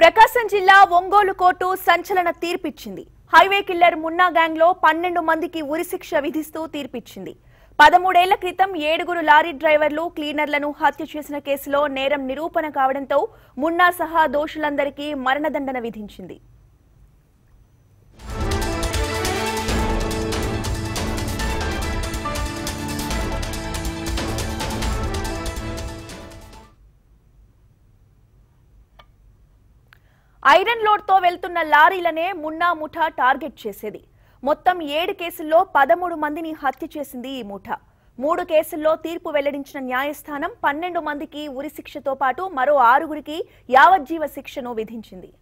ప్రకాశం జిల్లా ఒంగోలు కోర్టు సంచలన తీర్పిచ్చింది హైవే కిల్లర్ మున్నా గ్యాంగ్ లో పన్నెండు మందికి ఉరిశిక్ష విధిస్తూ తీర్పిచ్చింది పదమూడేళ్ల క్రితం ఏడుగురు లారీ డ్రైవర్లు క్లీనర్లను హత్య చేసిన కేసులో నేరం నిరూపణ కావడంతో మున్నా సహా దోషులందరికీ మరణదండన విధించింది ఐరన్ లోడ్ తో వెళ్తున్న లారీలనే మున్నా ముఠా టార్గెట్ చేసేది మొత్తం ఏడు కేసుల్లో పదమూడు మందిని హత్య చేసింది ఈ ముఠా మూడు కేసుల్లో తీర్పు వెల్లడించిన న్యాయస్థానం పన్నెండు మందికి ఉరిశిక్షతో పాటు మరో ఆరుగురికి యావజ్జీవ శిక్షను విధించింది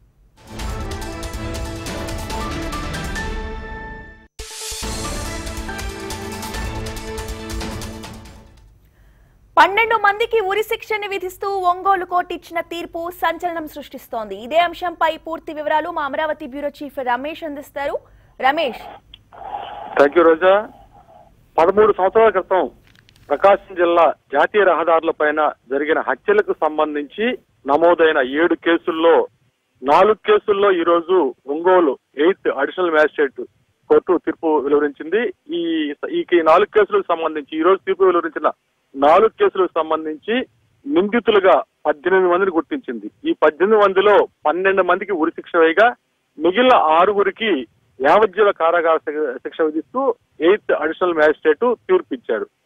పన్నెండు మందికి ఉరి శిక్షను విధిస్తూ ఒంగోలు కోర్టు ఇచ్చిన తీర్పు సంచలనం సృష్టిస్తోంది ఇదే అంశంపై పూర్తి వివరాలు మా అమరావతి బ్యూరో చీఫ్ రమేష్ అందిస్తారు రమేష్ థ్యాంక్ యూ రోజా పదమూడు సంవత్సరాల క్రితం ప్రకాశం జిల్లా జాతీయ రహదారులపైన జరిగిన హత్యలకు సంబంధించి నమోదైన ఏడు కేసుల్లో నాలుగు కేసుల్లో ఈ రోజు Ongole eighth additional magistrate court తీర్పు వెలువరించింది ఈ ఈ ఈ నాలుగు కేసులకు సంబంధించి ఈ రోజు తీర్పు వెలువరించిన నాలుగు కేసులకు సంబంధించి నిందితులుగా పద్దెనిమిది మందిని గుర్తించింది ఈ పద్దెనిమిది మందిలో పన్నెండు మందికి ఉరి శిక్ష వేయగా మిగిలిన ఆరుగురికి యావజ్జీవ కారాగార శిక్ష- శిక్ష విధిస్తూ ఎయిత్ అడిషనల్ మ్యాజిస్ట్రేట్ తీర్పు ఇచ్చాడు